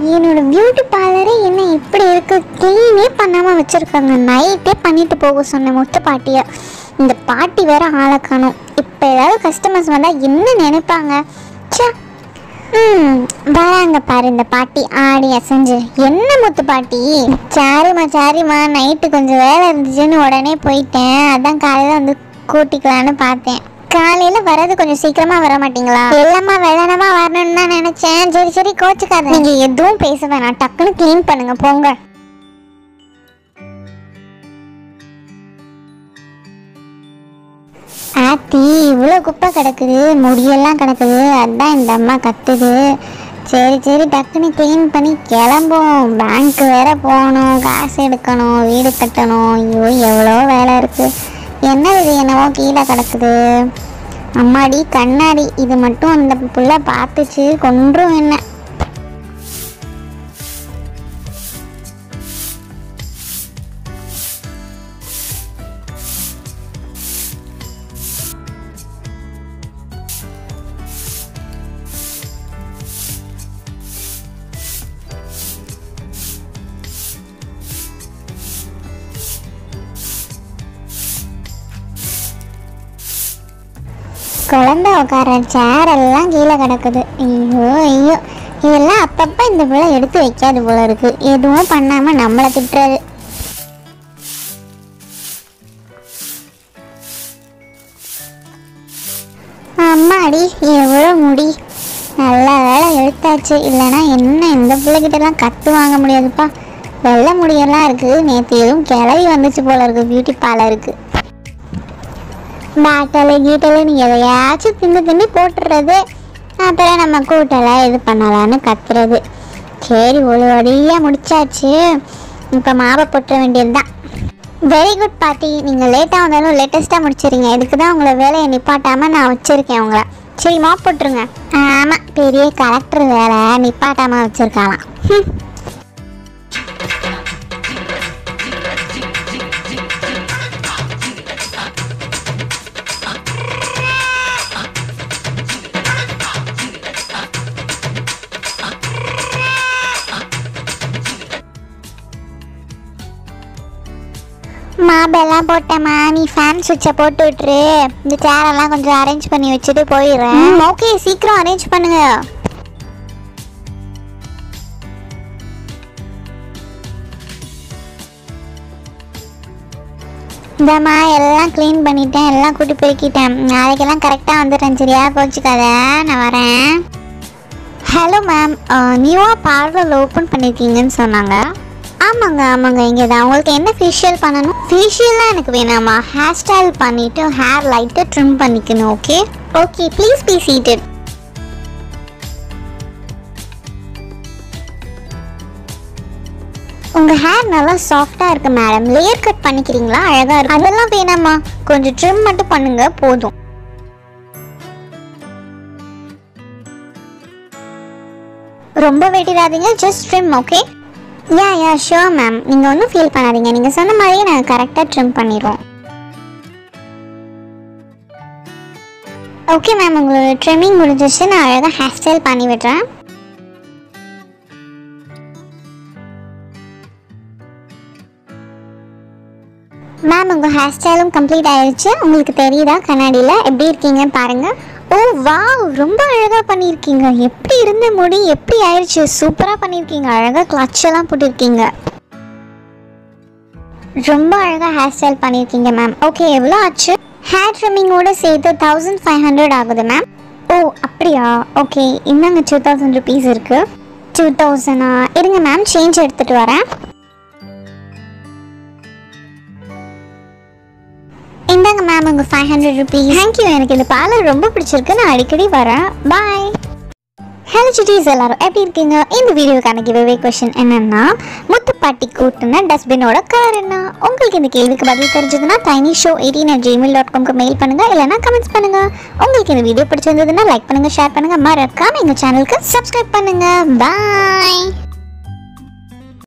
என்னோட பியூட்டி பார்லரே என்ன இப்படி இருக்கு க்ளீனே பண்ணாமல் வச்சுருக்காங்க நைட்டே பண்ணிட்டு போக சொன்னேன் முத்து பாட்டியை இந்த பாட்டி வேற ஆளை காணும் இப்போ ஏதாவது கஸ்டமர்ஸ் வந்தால் என்ன நினைப்பாங்க ச்சே ம் வராங்க பாரு இந்த பாட்டி ஆடி அசைஞ்சு என்ன முத்து பாட்டி சாரிம்மா சாரிம்மா நைட்டு கொஞ்சம் வேலை இருந்துச்சுன்னு உடனே போயிட்டேன் அதான் காலையில் வந்து கூட்டிக்கலான்னு பார்த்தேன் காலையில வரது கொஞ்சம் சீக்கிரமா வர மாட்டீங்களா எல்லாமா வெள்ளனமா வரணும்னு தான் நினைச்சேன் சரி சரி கோச்சுக்காத நீங்க எதுவும் பேச வேணாம் டக்குன்னு க்ளீன் பண்ணுங்க போங்க ஆத்தி இவ்வளோ குப்பை கிடக்குது முடியெல்லாம் கிடக்குது அதான் இந்த அம்மா கத்துது சரி சரி டக்குன்னு க்ளீன் பண்ணி கிளம்பும் பேங்க் வேற போகணும் காசு எடுக்கணும் வீடு கட்டணும் ஐயோ எவ்வளோ வேலை இருக்கு என்ன இது என்னவோ கீழே கிடக்குது அம்மாடி கண்ணாடி இது மட்டும் அந்த புள்ள பார்த்துச்சு கொன்றும் என்ன குழந்தை உட்கார சேர் எல்லாம் கீழே கிடக்குது ஐயோ ஐயோ இதெல்லாம் அப்பப்போ இந்த பிள்ளை எடுத்து வைக்காது போல இருக்கு எதுவும் பண்ணாம நம்மளை திட்டுறது அம்மாடி எவ்வளோ முடி நல்ல வேலை எழுத்தாச்சு இல்லைன்னா என்ன இந்த பிள்ளைகிட்டலாம் கத்து வாங்க முடியாதுப்பா வெள்ளை முடியெல்லாம் இருக்குது நேற்று எதுவும் கிளவி வந்துச்சு போல இருக்கு பியூட்டி பார்லருக்கு பேட்டலு கீட்டலு நீ எதையாச்சும் தின்னு தின்னு போட்டுறது அப்புறம் நம்ம கூட்டலை இது பண்ணலான்னு கத்துறது சரி ஒரு வழியாக முடிச்சாச்சு இப்போ மாவை போட்டுற வேண்டியது தான் வெரி குட் பாட்டி நீங்கள் லேட்டாக வந்தாலும் லேட்டஸ்ட்டாக முடிச்சிருங்க இதுக்கு தான் உங்களை வேலையை நிப்பாட்டாமல் நான் வச்சுருக்கேன் உங்களை சரி மாப் போட்டுருங்க ஆமாம் பெரிய கலெக்டர் வேலை நிப்பாட்டாமல் வச்சுருக்காளாம் ஹம். மாபெல்லாம் போட்டேம்மா நீ ஃபேன் சுவிட்சை போட்டு விட்டுரு இந்த சேரெல்லாம் கொஞ்சம் அரேஞ்ச் பண்ணி வச்சுட்டு போயிடுறேன் ஓகே சீக்கிரம் அரேஞ்ச் பண்ணுங்க இந்தம்மா எல்லாம் க்ளீன் பண்ணிட்டேன் எல்லாம் கூட்டி பெருக்கிட்டேன் நாளைக்கெல்லாம் கரெக்டாக வந்துடுறேன் சரியா கோச்சிக்காத நான் வரேன் ஹலோ மேம் நியூவாக பார்லர் ஓப்பன் பண்ணியிருக்கீங்கன்னு சொன்னாங்க ஆமாங்க ஆமாங்க இங்கே தான் உங்களுக்கு என்ன ஃபேஷியல் பண்ணணும் ஃபேஷியல்லாம் எனக்கு வேணாமா ஹேர் ஸ்டைல் பண்ணிவிட்டு ஹேர் லைட்டாக ட்ரிம் பண்ணிக்கணும் okay okay please be seated உங்கள் ஹேர் நல்லா சாஃப்டாக இருக்கு மேடம் லேயர் கட் பண்ணிக்கிறீங்களா அழகாக இருக்கு அதெல்லாம் வேணாமா கொஞ்சம் ட்ரிம் மட்டும் பண்ணுங்க போதும் ரொம்ப வெட்டிடாதீங்க just trim okay yeah yeah sure ma'am நீங்கள் ஒன்றும் ஃபீல் பண்ணாதீங்க நீங்கள் சொன்ன மாதிரியே நாங்கள் கரெக்டாக ட்ரிம் பண்ணிடுவோம் ஓகே மேம் உங்களோட ட்ரிம்மிங் முடிஞ்சிச்சு நான் அழகாக ஹேர் ஸ்டைல் பண்ணி விடுறேன் மேம் உங்கள் ஹேர் ஸ்டைலும் கம்ப்ளீட் ஆயிடுச்சு உங்களுக்கு தெரியுதா கண்ணாடியில் எப்படி இருக்கீங்க பாருங்க ஓ வாவ் ரொம்ப அழகாக பண்ணியிருக்கீங்க எப்படி இருந்த முடி எப்படி ஆயிடுச்சு சூப்பராக பண்ணியிருக்கீங்க அழகாக clutch எல்லாம் போட்டிருக்கீங்க ரொம்ப அழகாக ஹேர் ஸ்டைல் பண்ணியிருக்கீங்க மேம் ஓகே எவ்வளோ ஆச்சு ஹேர் ட்ரிம்மிங்கோட சேர்த்து தௌசண்ட் ஃபைவ் ஹண்ட்ரட் ஆகுது மேம் ஓ அப்படியா ஓகே இந்தாங்க டூ தௌசண்ட் ருபீஸ் இருக்குது டூ தௌசண்டா இருங்க மேம் சேஞ்ச் எடுத்துகிட்டு வரேன் இந்தாங்க மேம் உங்கள் ஃபைவ் ஹண்ட்ரட் ருபீஸ் தேங்க்யூ எனக்கு இந்த பார்லர் ரொம்ப பிடிச்சிருக்கு நான் அடிக்கடி வரேன் பாய் ஹலோ சிட்டிஸ் எல்லாரும் எப்படி இருக்கீங்க இந்த வீடியோக்கான கிவ்அவே கொஷின் என்னன்னா முத்துப்பாட்டி கூட்டின டஸ்ட்பினோட கலர் என்ன உங்களுக்கு இந்த கேள்விக்கு பதில் தெரிஞ்சதுன்னா tiny show eighteen at Gmail dot காம்க்கு மெயில் பண்ணுங்க இல்லைனா கமெண்ட்ஸ் பண்ணுங்க உங்களுக்கு இந்த வீடியோ பிடிச்சிருந்ததுன்னா லைக் பண்ணுங்க ஷேர் பண்ணுங்க மறக்காம எங்க சேனலுக்கு சப்ஸ்கிரைப் பண்ணுங்க பாய்